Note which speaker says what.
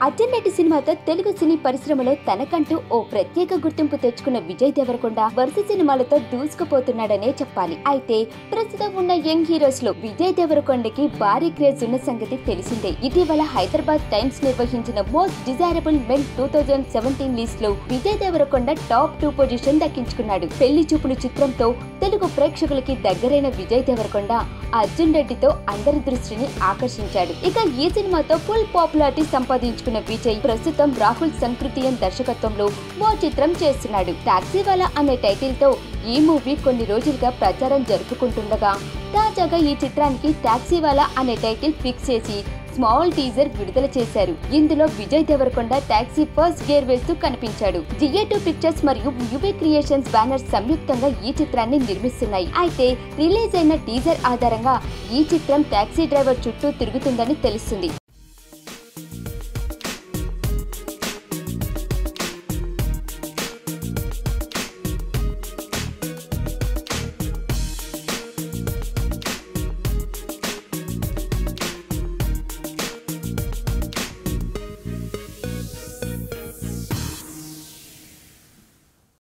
Speaker 1: అచ్చెన్నటి సినిమాతో తెలుగు సినీ పరిశ్రమలో తనకంటూ ఓ ప్రత్యేక గుర్తింపు తెచ్చుకున్న విజయ్ దేవరకొండ వరుస సినిమాలతో దూసుకుపోతున్నాడనే చెప్పాలి అయితే ప్రస్తుతం ఉన్న యంగ్ హీరోస్ లో విజయ్ దేవరకొండకి భారీ క్రేజ్ ఉన్న సంగతి తెలిసిందే ఇటీవల హైదరాబాద్ టైమ్స్ నిర్వహించిన most desirable men two thousand seventeen list లో Vijay Deverakonda top two position దక్కించుకున్నాడు పెళ్లి చూపులు చిత్రంతో తెలుగు ప్రేక్షకులకి దగ్గరైన విజయ్ దేవరకొండ అర్జున్ రెడ్డితో అందరి దృష్టిని ఆకర్షించాడు ఇక ఈ సినిమాతో ఫుల్ పాపులారిటీ సంపాదించుకున్న విజయ్ ప్రస్తుతం రాహుల్ సంకృతియన్ దర్శకత్వంలో ఓ చిత్రం చేస్తున్నాడు టాక్సీవాలా అనే టైటిల్ తో ఈ మూవీ కొన్ని రోజులుగా ప్రచారం జరుపుకుంటుండగా తాజాగా ఈ చిత్రానికి టాక్సీవాలా అనే టైటిల్ ఫిక్స్ చేసి స్మాల్ టీజర్ విడుదల చేశారు ఇందులో Vijay Deverakonda taxi first gear వేస్తూ కనిపించాడు జిఏ టూ పిక్చర్స్ మరియు యువే క్రియేషన్స్ బ్యానర్స్ సంయుక్తంగా ఈ చిత్రాన్ని నిర్మిస్తున్నాయి అయితే రిలీజ్ అయిన టీజర్ ఆధారంగా ఈ చిత్రం టాక్సీ డ్రైవర్ చుట్టూ తిరుగుతుందని తెలుస్తుంది